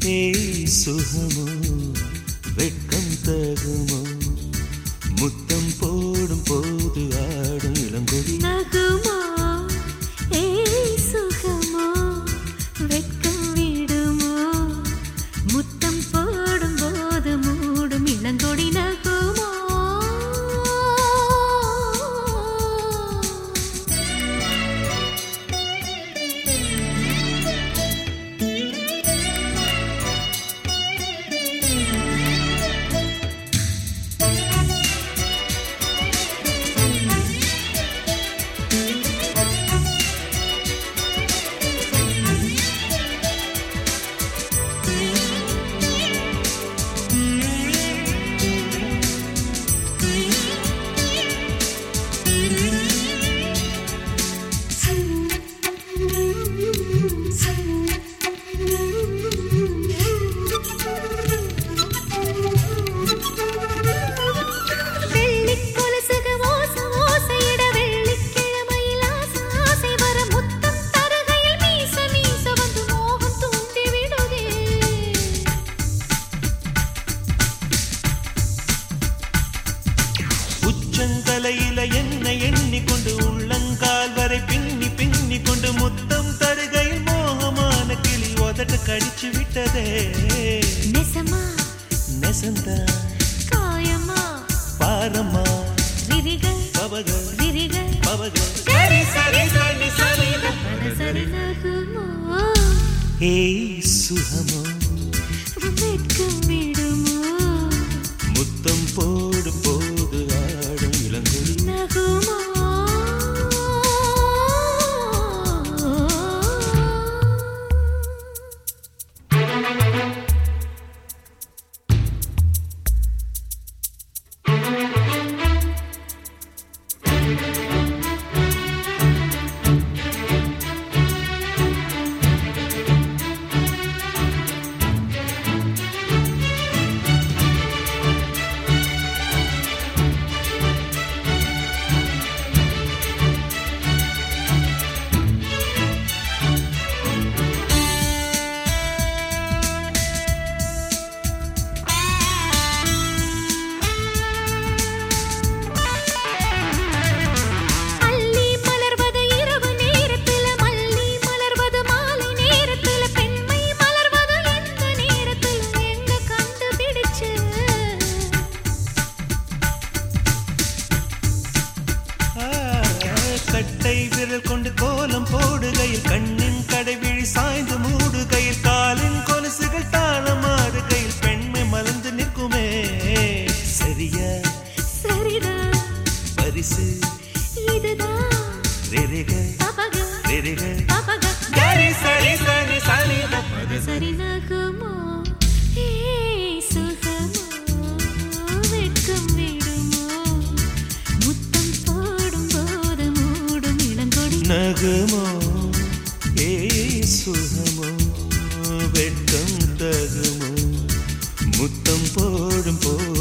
ஏய் சுகமோ வெட்கம் தகுமோ முத்தம் போடும் போது ஆடும் இளங்கொடி நகுமோ ஏய் சுகமோ வெட்கம் விடுமோ முத்தம் போடும் போது மூடும் இளங்கொடி நகுமோ வெள்ளிக் கொலுசுக ஓச ஓசையிட வெள்ளிக்கிழமையில் ஆசை ஆசை வர முத்தம் தருகையில் மீச மீச வந்து மோகம் தூண்டி விடுதே உச்சந்தலையில என்ன எண்ணிக்கொண்டு உள்ளங்கால் வரை பின்னி பின்னி கொண்டு முத்தம் தருகையில் மோகமான கிளி உதட்டு கடிச்சு விட்டதே நெசமா நெசந்த காயமா பாரம்மா விரிகள் பவக விரிகள் பவக சரி சரி சரி சரி சரி நகுமோ ஏய் சுகமோ வெட்கம் விடுமோ முத்தம் போடும் போது ஆடும் இளங்கொடி நகுமோ அள்ளி மலர்வது இரவு நேரத்துல மல்லி மலர்வது மாலை நேரத்துல பெண்மை மலர்வது எந்த நேரத்துல எங்க கண்டுபிடிச்சு ஆ, கட்டை விரல் கொண்டு கோலம் போடுகையில் கண்ணின் கடைவிழி சாய்ந்து மூடுகையில் காலின் கொலுசுகள் தாளமாடுகையில் பெண்மை மலர்ந்து நிற்குமே சரியா சரிதான் பரிசு இதுதான் ரெரிக தபக ரெரிக தபக கரி சரி சரி சரி சரி நகுமோ ஏய் சுகமோ வெட்கம் விடுமோ முத்தம் போடும் போது மூடும் இளங்கொடி நகுமோ ஏய் சுகமோ வெட்கம் தகுமோ முத்தம் போடும் போது